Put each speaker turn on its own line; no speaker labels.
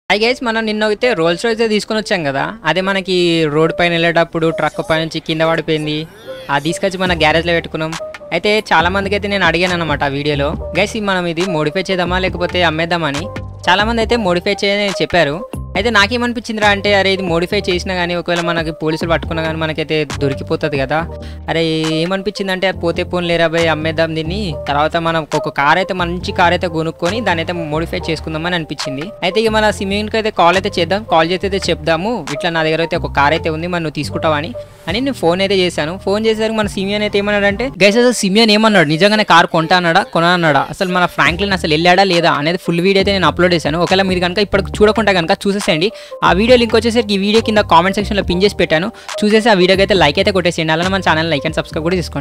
I guys మనం నిన్న అయితే రోల్స్ రోయిస్ తీసుకొని వచ్చాం కదా అదే మనకి రోడ్ పైన వెళ్ళేటప్పుడు ట్రక్ పై నుంచి కింద పడిపోయింది అది తీసుకొచ్చి మన గ్యారేజ్లో పెట్టుకున్నాం అయితే చాలా మందికి అయితే నేను అడిగాను అనమాట ఆ వీడియోలో గైస్ మనం ఇది మోడిఫై చేద్దామా లేకపోతే అమ్మేద్దామని చాలా మంది అయితే మోడిఫై చేయని చెప్పారు అయితే నాకేమనిపించిందిరా అంటే అరే ఇది మోడిఫై చేసినా కానీ ఒకవేళ మనకి పోలీసులు పట్టుకున్నా కానీ మనకైతే దొరికిపోతుంది కదా అరే ఏమనిపించింది అంటే పోతే పోన్ లేరా భయ్ అమ్మేద్దాం దీన్ని తర్వాత మనం ఒక కార్ అయితే మంచి కార్ అయితే కొనుక్కొని దాని అయితే మోడిఫై చేసుకుందామని అనిపించింది అయితే ఇక మన సిమియన్కి అయితే కాల్ అయితే చేద్దాం కాల్ చేస్తే అయితే చెప్దాము ఇట్లా నా దగ్గర అయితే ఒక కార్ అయితే ఉంది మరి నువ్వు తీసుకుంటావని అని నేను ఫోన్ అయితే చేశాను ఫోన్ చేసేసరికి మన సిమియన్ అయితే ఏమన్నాడంటే గైస్ అసలు సిమియన్ ఏమన్నాడు నిజంగానే కార్ కొంటా అన్నాడా కొనా అన్నాడా అసలు మన ఫ్రాంక్లిన్ అసలు వెళ్ళాడా లేదా అనేది ఫుల్ వీడియో అయితే నేను అప్లోడ్ చేశాను ఒకవేళ మీరు కనుక ఇప్పుడు చూడకుండా కనుక చూసేసేయండి ఆ వీడియో లింక్ వచ్చేసరికి ఈ వీడియో కింద కామెంట్ సెక్షన్లో పిన్ చేసి పెట్టాను చూసేసి ఆ వీడియోకి అయితే లైక్ అయితే కొట్టేసేయండి అలానే మన ఛానల్ లైక్ అండ్ సబ్స్క్రైబ్ కూడా చేసుకోండి